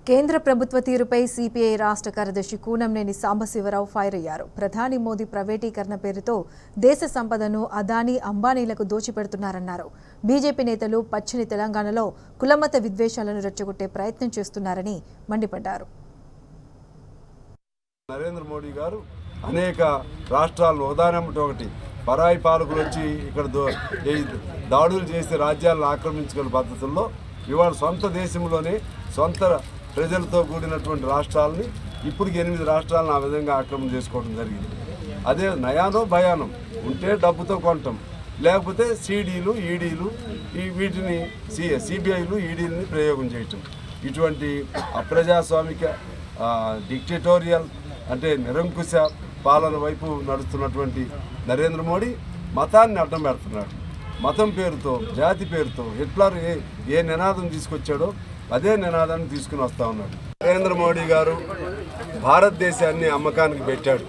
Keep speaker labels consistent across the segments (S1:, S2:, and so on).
S1: కేంద్ర ప్రభుత్వ తీరుపై సిపిఐ రాష్ట్ర కార్యదర్శి కూనంనేని సాంబశివరావు ఫైర్ అయ్యారు ప్రధాని మోదీ ప్రైవేటీకరణ పేరుతో దేశ సంపదను అదానీ అంబానీలకు దోచిపెడుతున్నారన్నారు బీజేపీ నేతలు పచ్చని తెలంగాణలో కులమత విద్వేషాలను రెచ్చగొట్టే ప్రయత్నం చేస్తున్నారని మండిపడ్డారు
S2: నరేంద్ర మోడీ గారు అనేక రాష్ట్రాలను ఉదాహరణటి ఒకటి పరాయి పాలకులు వచ్చి ఇక్కడ దో ఈ దాడులు చేసి రాజ్యాలను ఆక్రమించుకునే పద్ధతుల్లో ఇవాళ సొంత దేశంలోనే సొంత ప్రజలతో కూడినటువంటి రాష్ట్రాలని ఇప్పటికి ఎనిమిది రాష్ట్రాలను ఆ విధంగా ఆక్రమణ చేసుకోవడం జరిగింది అదే నయానో భయానం ఉంటే డబ్బుతో కొనటం లేకపోతే సీడీలు ఈడీలు ఈ వీటిని సి సిబిఐలు ఈడీలని ప్రయోగం చేయటం ఇటువంటి అప్రజాస్వామిక ఆ, డిక్టేటోరియల్ అంటే నిరంకుశ పాలన వైపు నడుస్తున్నటువంటి నరేంద్ర మోడీ మతాన్ని అడ్డం పెడుతున్నాడు మతం పేరుతో జాతి పేరుతో హిట్లర్ ఏ ఏ నినాదం తీసుకొచ్చాడో అదే నినాదాన్ని తీసుకుని వస్తా ఉన్నాడు నరేంద్ర మోడీ గారు భారతదేశాన్ని అమ్మకానికి పెట్టాడు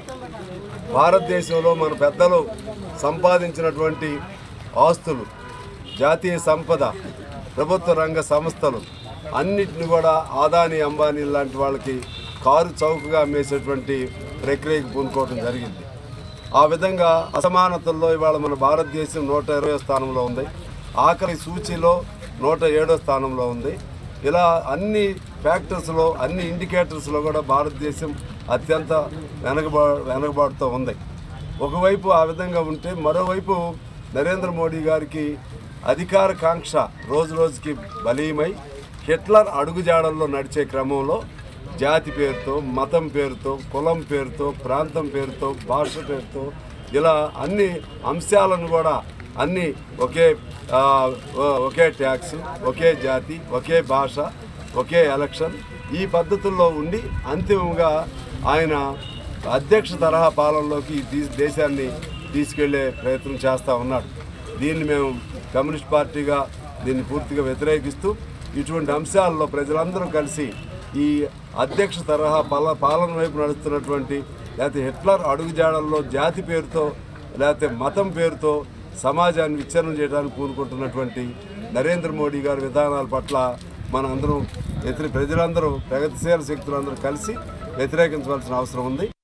S2: భారతదేశంలో మన పెద్దలు సంపాదించినటువంటి ఆస్తులు జాతీయ సంపద ప్రభుత్వ రంగ సంస్థలు అన్నిటిని కూడా ఆదాని అంబానీ లాంటి వాళ్ళకి కారు చౌకగా అమ్మేసేటువంటి ప్రక్రియకు పూనుకోవడం జరిగింది ఆ విధంగా అసమానతల్లో ఇవాళ మన భారతదేశం నూట ఇరవై స్థానంలో ఉంది ఆఖరి సూచీలో నూట ఏడో స్థానంలో ఉంది ఇలా అన్ని ఫ్యాక్టర్స్లో అన్ని ఇండికేటర్స్లో కూడా భారతదేశం అత్యంత వెనకబా వెనకబాటుతో ఉంది ఒకవైపు ఆ విధంగా ఉంటే మరోవైపు నరేంద్ర మోడీ గారికి అధికార కాంక్ష రోజు రోజుకి బలీయమై హిట్లర్ అడుగుజాడల్లో నడిచే క్రమంలో జాతి పేరుతో మతం పేరుతో కులం పేరుతో ప్రాంతం పేరుతో భాష పేరుతో ఇలా అన్ని అంశాలను కూడా అన్ని ఒకే ఆ, ఒ- ఒకే ట్యాక్స్ ఒకే జాతి ఒకే భాష ఒకే ఎలక్షన్ ఈ పద్ధతుల్లో ఉండి అంతిమంగా ఆయన అధ్యక్ష తరహా పాలనలోకి ఈ తీ- దేశాన్ని తీసుకెళ్లే ప్రయత్నం చేస్తూ ఉన్నాడు దీన్ని మేము కమ్యూనిస్ట్ పార్టీగా దీన్ని పూర్తిగా వ్యతిరేకిస్తూ ఇటువంటి అంశాల్లో ప్రజలందరూ కలిసి ఈ అధ్యక్ష తరహా పాల పాలన వైపు నడుస్తున్నటువంటి లేకపోతే హిట్లర్ అడుగుజాడల్లో జాతి పేరుతో లేకపోతే మతం పేరుతో సమాజాన్ని విచ్ఛిన్నం చేయడానికి పూనుకుంటున్నటువంటి నరేంద్ర మోడీ గారి విధానాల పట్ల మన అందరం వ్యతిరే ప్రజలందరూ ప్రగతిశీల శక్తులందరూ కలిసి వ్యతిరేకించవలసిన అవసరం ఉంది